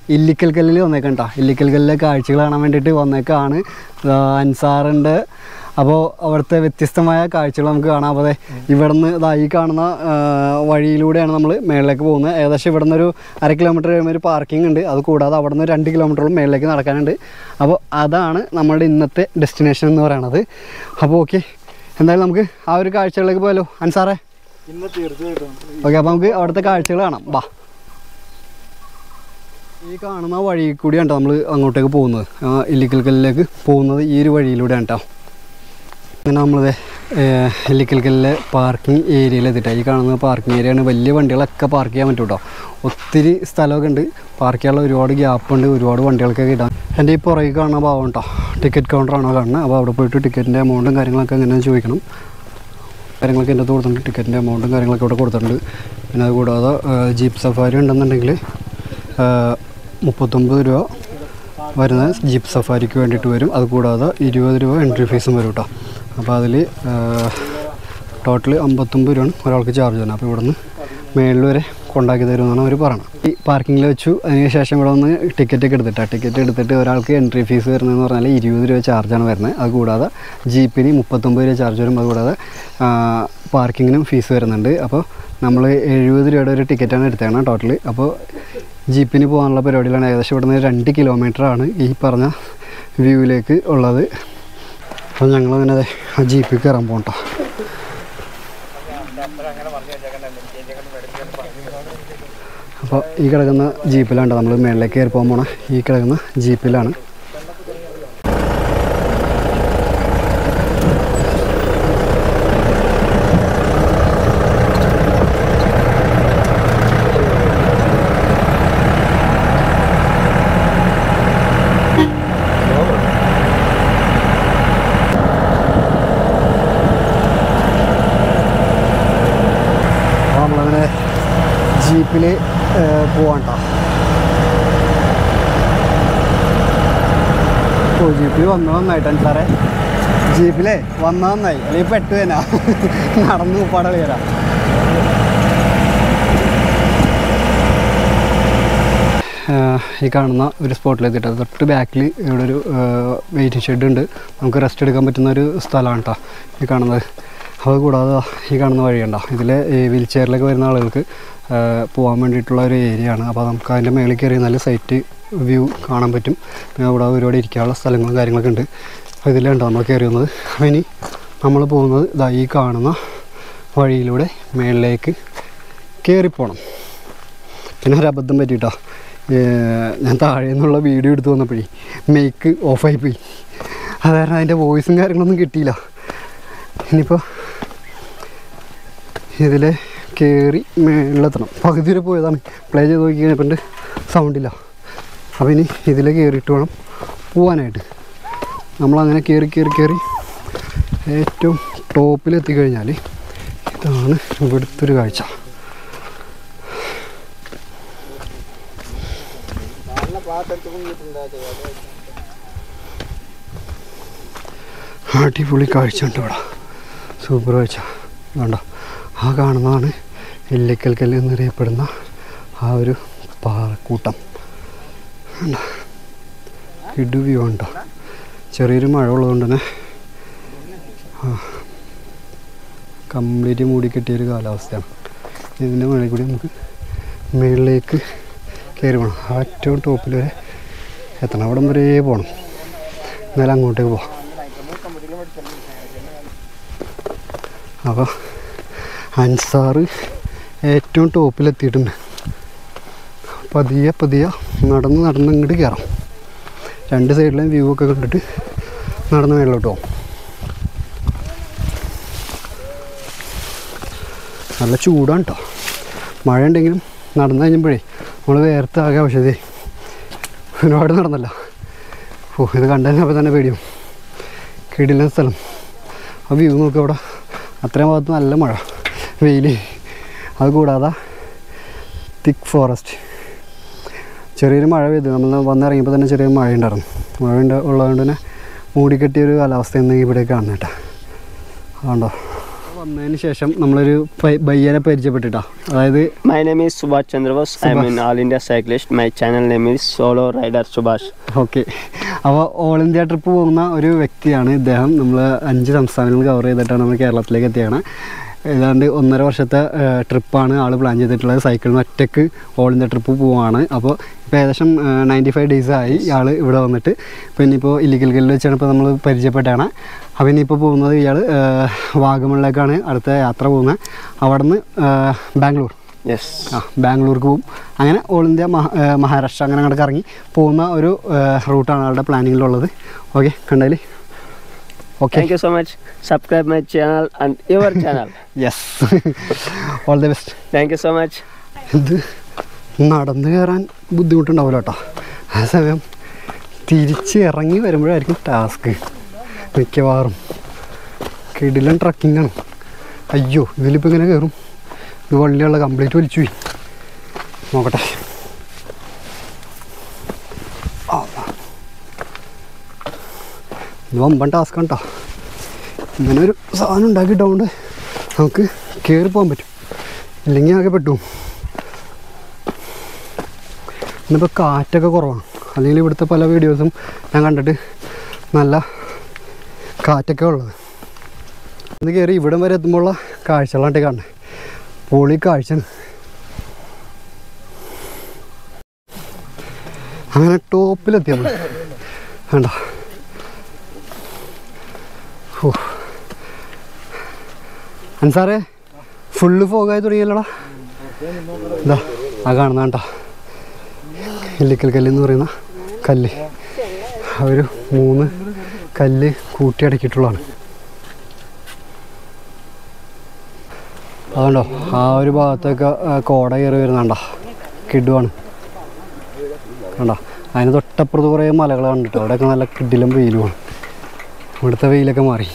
ഇല്ലിക്കൽ കല്ലിൽ വന്നേക്കാം കേട്ടോ ഇല്ലിക്കൽ കല്ലിലെ കാഴ്ചകൾ കാണാൻ വേണ്ടിയിട്ട് വന്നേക്കാണ് ദാ അൻസാറുണ്ട് അപ്പോൾ അവിടുത്തെ വ്യത്യസ്തമായ കാഴ്ചകൾ നമുക്ക് കാണാം അപ്പോൾ ദേ ഇവിടുന്ന് ഇതാ ഈ കാണുന്ന ആ, വഴിയിലൂടെയാണ് നമ്മൾ മേളിലേക്ക് പോകുന്നത് ഏകദേശം ഇവിടുന്ന് ഒരു അര കിലോമീറ്റർ കഴിയുമ്പോൾ ഒരു പാർക്കിംഗ് ഉണ്ട് അത് കൂടാതെ അവിടെ നിന്ന് രണ്ട് കിലോമീറ്ററോളം മേളിലേക്ക് നടക്കാനുണ്ട് അപ്പോൾ അതാണ് നമ്മുടെ ഇന്നത്തെ ഡെസ്റ്റിനേഷൻ എന്ന് പറയുന്നത് അപ്പോൾ ഓക്കെ എന്തായാലും നമുക്ക് ആ ഒരു കാഴ്ചകളിലേക്ക് പോയാലോ അൻസാറേ ഇന്ന് തീർച്ചയായിട്ടും ഓക്കെ അപ്പോൾ നമുക്ക് അവിടുത്തെ കാഴ്ചകൾ കാണാം വാ ഈ കാണുന്ന വഴി കൂടിയാണ് നമ്മൾ അങ്ങോട്ടേക്ക് പോകുന്നത് ആ ഇല്ലിക്കൽ കല്ലിലേക്ക് പോകുന്നത് ഈ ഒരു വഴിയിലൂടെയാണ് കേട്ടോ അങ്ങനെ നമ്മളിത് ഇല്ലിക്കൽ കല്ലിലെ പാർക്കിംഗ് ഏരിയയിൽ എത്തിയിട്ടാണ് ഈ കാണുന്ന പാർക്കിംഗ് ഏരിയയാണ് വലിയ വണ്ടികളൊക്കെ പാർക്ക് ചെയ്യാൻ പറ്റും കേട്ടോ ഒത്തിരി സ്ഥലമൊക്കെ ഉണ്ട് പാർക്ക് ചെയ്യാനുള്ള ഒരുപാട് ഗ്യാപ്പ് ഉണ്ട് ഒരുപാട് വണ്ടികൾക്കൊക്കെ ഇടാൻ എൻ്റെ ഈ പുറകിൽ കാണുന്ന ഭാഗം കേട്ടോ ടിക്കറ്റ് കൗണ്ടറാണോ കാണുന്നത് അപ്പോൾ അവിടെ പോയിട്ട് ടിക്കറ്റിൻ്റെ എമൗണ്ടും കാര്യങ്ങളൊക്കെ എങ്ങനെയാണെന്ന് ചോദിക്കണം കാര്യങ്ങളൊക്കെ എൻ്റെ കൊടുത്തിട്ടുണ്ട് ടിക്കറ്റിൻ്റെ എമൗണ്ടും കാര്യങ്ങളൊക്കെ ഇവിടെ കൊടുത്തിട്ടുണ്ട് പിന്നെ അത് കൂടാതെ ജീപ്പ് സഫാരി ഉണ്ടെന്നുണ്ടെങ്കിൽ മുപ്പത്തൊമ്പത് രൂപ വരുന്ന ജീപ്പ് സഫാരിക്ക് വേണ്ടിയിട്ട് വരും അത് കൂടാതെ ഇരുപത് രൂപ എൻട്രി ഫീസും വരും കേട്ടോ അപ്പോൾ അതിൽ ടോട്ടൽ അമ്പത്തൊമ്പത് രൂപയാണ് ഒരാൾക്ക് ചാർജ് വരുന്നത് അപ്പോൾ ഇവിടുന്ന് മേളിൽ വരെ കൊണ്ടാക്കി തരുമെന്നാണ് അവർ പറയുന്നത് ഈ പാർക്കിങ്ങിൽ വെച്ചു അതിന് ശേഷം ഇവിടെ വന്ന് ടിക്കറ്റ് ഒക്കെ എടുത്തിട്ടാണ് ടിക്കറ്റ് എടുത്തിട്ട് ഒരാൾക്ക് എൻട്രി ഫീസ് വരുന്നതെന്ന് പറഞ്ഞാൽ ഇരുപത് രൂപ ചാർജാണ് വരുന്നത് അത് കൂടാതെ ജീപ്പിന് മുപ്പത്തൊമ്പത് രൂപ ചാർജ് വരും അത് കൂടാതെ പാർക്കിങ്ങിനും ഫീസ് വരുന്നുണ്ട് അപ്പോൾ നമ്മൾ എഴുപത് രൂപയുടെ ഒരു ടിക്കറ്റാണ് എടുത്തതാണ് ടോട്ടൽ അപ്പോൾ ജീപ്പിന് പോകാനുള്ള പരിപാടിയിലാണ് ഏകദേശം ഇവിടെ നിന്ന് രണ്ട് കിലോമീറ്റർ ആണ് ഈ പറഞ്ഞ വ്യൂവിലേക്ക് ഉള്ളത് അപ്പോൾ ഞങ്ങളങ്ങനെ ദേ ആ ജീപ്പിൽ കയറാൻ പോകട്ടോ അപ്പോൾ ഈ കിടക്കുന്ന ജീപ്പിലാണ് നമ്മൾ മേളിലേക്ക് കയറി പോകാൻ പോണ ഈ കിടക്കുന്ന ജീപ്പിലാണ് അപ്പോൾ നമ്മളങ്ങനെ ജീപ്പിൽ പോവാൻ കേട്ടോ ഓ ജീപ്പിൽ വന്ന നന്നായിട്ടാണ് സാറേ ജീപ്പിലേ വന്ന നന്നായി അല്ലെങ്കിൽ പെട്ടു തന്നെ നടന്നു ഉപ്പാടെ വരാം ഈ കാണുന്ന ഒരു സ്പോട്ടിലെത്തിയിട്ട് തൊട്ട് ബാക്കിൽ ഇവിടെ ഒരു വെയിറ്റിംഗ് ഷെഡ് ഉണ്ട് നമുക്ക് റെസ്റ്റ് എടുക്കാൻ പറ്റുന്ന ഒരു സ്ഥലമാണ് കേട്ടോ ഈ കാണുന്നത് അത് കൂടാതെ ദാ ഈ കാണുന്ന വഴിയുണ്ടോ ഇതിൽ ഈ വീൽ ചെയറിലൊക്കെ വരുന്ന ആളുകൾക്ക് ആ, പോകാൻ വേണ്ടിയിട്ടുള്ള ഒരു ഏരിയ ആണ് അപ്പോൾ നമുക്ക് അതിൻ്റെ മേളിൽ കയറി നല്ല സൈറ്റ് വ്യൂ കാണാൻ പറ്റും പിന്നെ അവിടെ ഒരുപാട് ഇരിക്കാനുള്ള സ്ഥലങ്ങളും കാര്യങ്ങളൊക്കെ ഉണ്ട് അപ്പോൾ ഇതിലുണ്ടോ നമ്മൾ കയറി വന്നത് അപ്പോൾ ഇനി നമ്മൾ പോകുന്നത് ഇതാ ഈ കാണുന്ന വഴിയിലൂടെ മേളിലേക്ക് കയറിപ്പോണം പിന്നെ ഒരു അബദ്ധം പറ്റിയിട്ടോ ഞാൻ താഴെ നിന്നുള്ള വീഡിയോ എടുത്ത് വന്നപ്പോഴേ മേക്ക് ഓഫായി പോയി അത് കാരണം അതിൻ്റെ വോയിസും കാര്യങ്ങളൊന്നും കിട്ടിയില്ല ഇനിയിപ്പോൾ ഇതിൽ കയറി മേളിലെത്തണം പകുതി വരെ പോയതാണ് പ്ലേ ചെയ്ത് നോക്കി കഴിഞ്ഞപ്പോൾ സൗണ്ടില്ല അപ്പോൾ ഇനി ഇതിൽ കയറിയിട്ട് വേണം പോവാനായിട്ട് നമ്മളങ്ങനെ കയറി കയറി കയറി ഏറ്റവും ടോപ്പിലെത്തിക്കഴിഞ്ഞാൽ ഇതാണ് ഇവിടുത്തെ ഒരു കാഴ്ച അടിപൊളി കാഴ്ച ഉണ്ട് ഇവിടെ സൂപ്പർ കാഴ്ച വേണ്ട ആ കാണുന്നതാണ് എല്ലിക്കൽ കല്ല് എന്നറിയപ്പെടുന്ന ആ ഒരു പാറക്കൂട്ടം കണ്ടോ? ഇടു വ്യൂ ഉണ്ടോ ചെറിയൊരു മഴ ഉള്ളതുകൊണ്ട് തന്നെ കംപ്ലീറ്റ് മൂടി കെട്ടിയൊരു കാലാവസ്ഥയാണ് ഇതിൻ്റെ മുകളിൽ കൂടി നമുക്ക് മുകളിലേക്ക് കയറി പോകണം ആ ഏറ്റവും ടോപ്പിൽ വരെ എത്തണം അവിടം വരെ പോകണം എന്നാലും അങ്ങോട്ടേക്ക് പോവാം അപ്പോൾ അൻസാറ് ഏറ്റവും ടോപ്പിലെത്തിയിട്ടുണ്ട് പതിയെ പതിയെ നടന്ന് നടന്ന് ഇങ്ങോട്ട് കയറാം രണ്ട് സൈഡിലെയും വ്യൂ ഒക്കെ കണ്ടിട്ട് നടന്ന് മേളിലോട്ട് പോകും നല്ല ചൂടാണ് കേട്ടോ മഴ ഉണ്ടെങ്കിലും നടന്നു കഴിഞ്ഞപ്പോഴേ നമ്മൾ വേർത്ത് ആകെ ഔഷധി ഒരുപാട് നടന്നല്ല ഓ ഇത് കണ്ടപ്പോൾ തന്നെ പേടിയും കിടിലൻ സ്ഥലം ആ വ്യൂ നോക്കുക അവിടെ അത്രയും ഭാഗത്ത് നല്ല മഴ വെയിൽ അത് കൂടാതെ തിക്ക് ഫോറസ്റ്റ് ചെറിയൊരു മഴ പെയ്തു നമ്മൾ വന്നിറങ്ങിയപ്പോൾ തന്നെ ചെറിയൊരു മഴ ഉണ്ടായിരുന്നു മഴ ഉണ്ട് ഉള്ളതുകൊണ്ട് തന്നെ മൂടിക്കെട്ടിയൊരു കാലാവസ്ഥ ഇന്ന് ഇവിടെ കാണുന്നത് കേട്ടോ അതുകൊണ്ടോ വന്നതിന് ശേഷം നമ്മളൊരു പൈ- ബയ്യനെ പരിചയപ്പെട്ടിട്ടാ അതായത് My name is Subhash Chandravas. I am an All India cyclist. My channel name is Solo Rider Subhash. Okay അപ്പോൾ ഓൾ ഇന്ത്യ ട്രിപ്പ് പോകുന്ന ഒരു വ്യക്തിയാണ് ഇദ്ദേഹം നമ്മൾ അഞ്ച് സംസ്ഥാനങ്ങൾ കവർ ചെയ്തിട്ടാണ് നമ്മൾ കേരളത്തിലേക്ക് എത്തിയാണ് ഏതാണ്ട് ഒന്നര വർഷത്തെ ട്രിപ്പാണ് ആൾ പ്ലാൻ ചെയ്തിട്ടുള്ളത് സൈക്കിളിന് ഒറ്റയ്ക്ക് ഓൾ ഇന്ത്യ ട്രിപ്പ് പോവാണ് അപ്പോൾ ഇപ്പോൾ ഏകദേശം നയൻറ്റി ഫൈവ് ഡേയ്സ് ആയി ഇയാൾ ഇവിടെ വന്നിട്ട് ഇപ്പോൾ ഇനിയിപ്പോൾ ഇല്ലിക്കൽ കല്ലിൽ വെച്ചാണ് ഇപ്പോൾ നമ്മൾ പരിചയപ്പെട്ടാണ് അപ്പോൾ ഇനിയിപ്പോൾ പോകുന്നത് ഇയാൾ വാഗമണിലേക്കാണ് അടുത്ത യാത്ര പോകുന്നത് അവിടെ നിന്ന് ബാംഗ്ലൂർ Yes. ആ ബാംഗ്ലൂർക്ക് പോകും അങ്ങനെ ഓൾ ഇന്ത്യ മഹ- ഏ, മഹാരാഷ്ട്ര അങ്ങനെ അങ്ങോട്ട് കറങ്ങി പോകുന്ന ഒരു ഏ, റൂട്ടാണ് ആളുടെ പ്ലാനിങ്ങിലുള്ളത് ഓക്കെ കണ്ടാൽ okay Thank you so much. Subscribe my channel and your channel. Yes all the best Thank you so much. ഇത് നടന്നു കയറാൻ ബുദ്ധിമുട്ടുണ്ടാവില്ല കേട്ടോ ആ സമയം തിരിച്ച് ഇറങ്ങി വരുമ്പോഴായിരിക്കും ടാസ്ക് മിക്കവാറും കിടിലൻ ട്രക്കിംഗ് ആണ് അയ്യോ ഇതിലിപ്പോൾ ഇങ്ങനെ കയറും ഇത് വള്ളിയുള്ള കംപ്ലീറ്റ് വലിച്ചു പോയി നോക്കട്ടെ ആ. ഇത് വമ്പൻ ടാസ്ക് കേട്ടോ ഇങ്ങനെ ഒരു സാധനം ഉണ്ടാക്കിയിട്ടുണ്ട് നമുക്ക് കയറി പോകാൻ പറ്റും ഇല്ലെങ്കിൽ ആകെ പെട്ടു ഇന്നിപ്പോൾ കാറ്റൊക്കെ കുറവാണ് അല്ലെങ്കിൽ ഇവിടുത്തെ പല വീഡിയോസും ഞാൻ കണ്ടിട്ട് നല്ല കാറ്റൊക്കെ ഉള്ളത് ഇത് കയറി ഇവിടം വരെ എത്തുമ്പോഴുള്ള കാഴ്ചകളാണ് കാണുന്നത് പൊളി കാഴ്ചയാണ് അങ്ങനെ ടോപ്പിലെത്തി നമ്മൾ വേണ്ട ഓ അൻസാറേ ഫുള്ള് ഫോഗായി തുടങ്ങിയല്ലോടാ ഇതാ ആ കാണുന്ന കേട്ടോ ഇല്ലിക്കൽ കല്ല് എന്ന് പറയുന്ന കല്ല് ആ ഒരു മൂന്ന് കല്ല് കൂട്ടി അടക്കിയിട്ടുള്ളതാണ് അതുകൊണ്ടോ ആ ഒരു ഭാഗത്തൊക്കെ ആ, കോട കയറി വരുന്നുണ്ടോ കിടുവാണ് കണ്ടോ അതിന് തൊട്ടപ്പുറത്ത് കുറേ മലകൾ കണ്ടിട്ടോ അവിടെയൊക്കെ നല്ല കിഡിലും വെയിലുമാണ് ഇവിടുത്തെ വെയിലൊക്കെ മാറി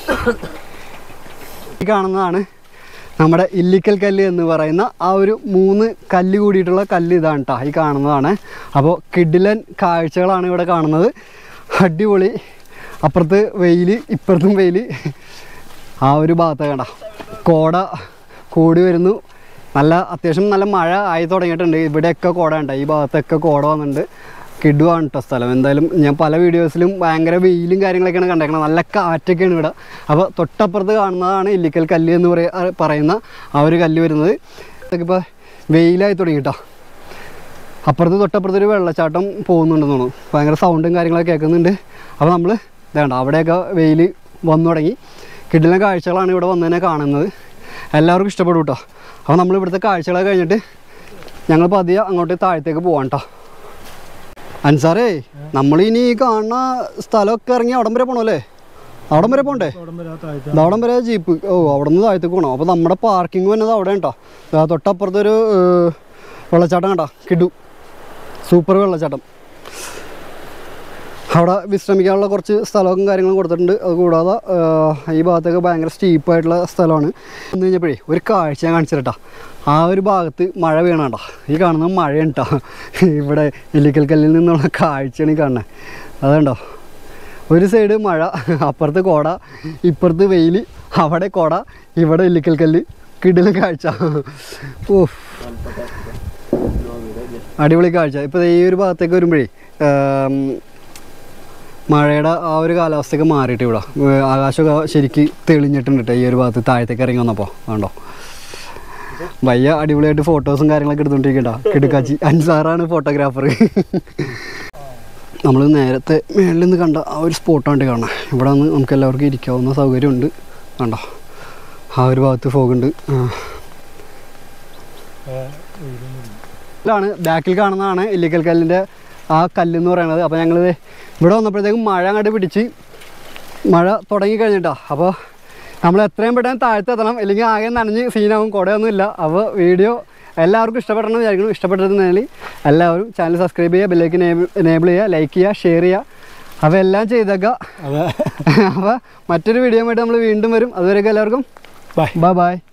ഈ കാണുന്നതാണ് നമ്മുടെ ഇല്ലിക്കൽ കല്ല് എന്ന് പറയുന്ന ആ ഒരു മൂന്ന് കല്ല് കൂടിയിട്ടുള്ള കല്ല് ഇതാണ് കേട്ടോ ഈ കാണുന്നതാണ് അപ്പോൾ കിഡിലൻ കാഴ്ചകളാണ് ഇവിടെ കാണുന്നത് അടിപൊളി അപ്പുറത്ത് വെയിൽ ഇപ്പുറത്തും വെയിൽ ആ ഒരു ഭാഗത്ത് കണ്ട കോട കൂടി വരുന്നു നല്ല അത്യാവശ്യം നല്ല മഴ ആയി തുടങ്ങിയിട്ടുണ്ട് ഇവിടെയൊക്കെ കോട ഉണ്ട് ഈ ഭാഗത്തൊക്കെ കോട വന്നിട്ടുണ്ട് കിടുവാണ് കേട്ടോ സ്ഥലം എന്തായാലും ഞാൻ പല വീഡിയോസിലും ഭയങ്കര വെയിലും കാര്യങ്ങളൊക്കെയാണ് കണ്ടേക്കുന്നത് നല്ല കാറ്റൊക്കെയാണ് ഇവിടെ അപ്പോൾ തൊട്ടപ്പുറത്ത് കാണുന്നതാണ് ഇല്ലിക്കൽ കല്ല് എന്ന് പറയ ആ പറയുന്ന ആ ഒരു കല്ല് വരുന്നത് ഇതൊക്കെ ഇപ്പോൾ വെയിലായി തുടങ്ങി കേട്ടോ അപ്പുറത്ത് തൊട്ടപ്പുറത്ത് ഒരു വെള്ളച്ചാട്ടം പോകുന്നുണ്ടെന്ന് തോന്നുന്നു ഭയങ്കര സൗണ്ടും കാര്യങ്ങളൊക്കെ കേൾക്കുന്നുണ്ട് അപ്പോൾ നമ്മൾ ഇതേണ്ട അവിടെയൊക്കെ വെയിൽ വന്നു തുടങ്ങി കിട്ടുന്ന കാഴ്ചകളാണ് ഇവിടെ വന്നതിനെ കാണുന്നത് എല്ലാവർക്കും ഇഷ്ടപ്പെടും കേട്ടോ അപ്പോൾ നമ്മൾ ഇവിടുത്തെ കാഴ്ചകളൊക്കെ കഴിഞ്ഞിട്ട് ഞങ്ങൾ പതിയെ അങ്ങോട്ട് താഴത്തേക്ക് പോവാം കേട്ടോ അൻസാറേ നമ്മൾ ഇനി ഈ കാണുന്ന സ്ഥലമൊക്കെ ഇറങ്ങി അവിടം വരെ പോകണം അല്ലേ അവിടം വരെ പോകണ്ടേ ദാ അവിടം വരെ ജീപ്പ് ഓ അവിടെ നിന്ന് താഴത്തേക്ക് പോകണം അപ്പോൾ നമ്മുടെ പാർക്കിംഗ് വന്നത് അവിടെ കേട്ടോ ദാ തൊട്ടപ്പുറത്തൊരു ഏർ, വെള്ളച്ചാട്ടം കണ്ടോ കിടു സൂപ്പർ വെള്ളച്ചാട്ടം അവിടെ വിശ്രമിക്കാനുള്ള കുറച്ച് സ്ഥലവും കാര്യങ്ങളും കൊടുത്തിട്ടുണ്ട് അത് കൂടാതെ ഏർ, ഈ ഭാഗത്തൊക്കെ ഭയങ്കര സ്റ്റീപ്പായിട്ടുള്ള സ്ഥലമാണ് എന്ന് കഴിഞ്ഞപ്പോഴേ ഒരു കാഴ്ച ഞാൻ കാണിച്ചിട്ടാ ആ ഒരു ഭാഗത്ത് മഴ വീണണ്ട ഈ കാണുന്നത് മഴയാണ് കേട്ടോ ഇവിടെ ഇല്ലിക്കൽ കല്ലിൽ നിന്നുള്ള കാഴ്ചയാണ് ഈ കാണുന്നത് അതുണ്ടോ ഒരു സൈഡ് മഴ അപ്പുറത്ത് കോട ഇപ്പുറത്ത് വെയിൽ അവിടെ കോട ഇവിടെ ഇല്ലിക്കൽ കല്ല് കിടിലൻ കാഴ്ച ഓ അടിപൊളി കാഴ്ച ഇപ്പോൾ ഈ ഒരു ഭാഗത്തേക്ക് വരുമ്പോഴേ ആം, മഴയുടെ ആ ഒരു കാലാവസ്ഥയൊക്കെ മാറിയിട്ട് ഇവിടെ ഏർ ആകാശമൊക്കെ ശരിക്ക് തെളിഞ്ഞിട്ടുണ്ട് കേട്ടോ ഈ ഒരു ഭാഗത്ത് താഴത്തേക്ക് ഇറങ്ങി വന്നപ്പോൾ കണ്ടോ വയ്യ അടിപൊളിയായിട്ട് ഫോട്ടോസും കാര്യങ്ങളൊക്കെ എടുത്തുകൊണ്ടിരിക്കട്ടോ കിടുക്കാച്ചി അൻസാറാണ് ഫോട്ടോഗ്രാഫർ നമ്മൾ നേരത്തെ മേളിൽ നിന്ന് കണ്ട ആ ഒരു സ്പോട്ടാണ് കാണാം ഇവിടെ നിന്ന് നമുക്ക് എല്ലാവർക്കും ഇരിക്കാവുന്ന സൗകര്യമുണ്ട് കണ്ടോ ആ ഒരു ഭാഗത്ത് ഫോഗുണ്ട് ാണ് ബാക്കിൽ കാണുന്നതാണ് ഇല്ലിക്കൽ കല്ലിൻ്റെ ആ കല്ലെന്ന് പറയുന്നത് അപ്പോൾ ഞങ്ങൾ ഇവിടെ വന്നപ്പോഴത്തേക്കും മഴ അങ്ങോട്ട് പിടിച്ച് മഴ തുടങ്ങി കഴിഞ്ഞിട്ടാ അപ്പോൾ നമ്മൾ എത്രയും പെട്ടെന്ന് താഴ്ത്തെത്തണം അല്ലെങ്കിൽ ആകെ നനഞ്ഞ് സീനാവും കുടയൊന്നും ഇല്ല അപ്പോൾ വീഡിയോ എല്ലാവർക്കും ഇഷ്ടപ്പെടണമെന്ന് വിചാരിക്കുന്നു ഇഷ്ടപ്പെട്ടിരുന്നെങ്കിൽ എല്ലാവരും ചാനൽ സബ്സ്ക്രൈബ് ചെയ്യുക ബെല്ലേക്ക് എനേബിൾ ചെയ്യുക ലൈക്ക് ചെയ്യുക ഷെയർ ചെയ്യുക അപ്പോൾ എല്ലാം ചെയ്തേക്കുക അപ്പോൾ മറ്റൊരു വീഡിയോ ആയിട്ട് നമ്മൾ വീണ്ടും വരും അതുവരെയൊക്കെ എല്ലാവർക്കും Bye. Bye bye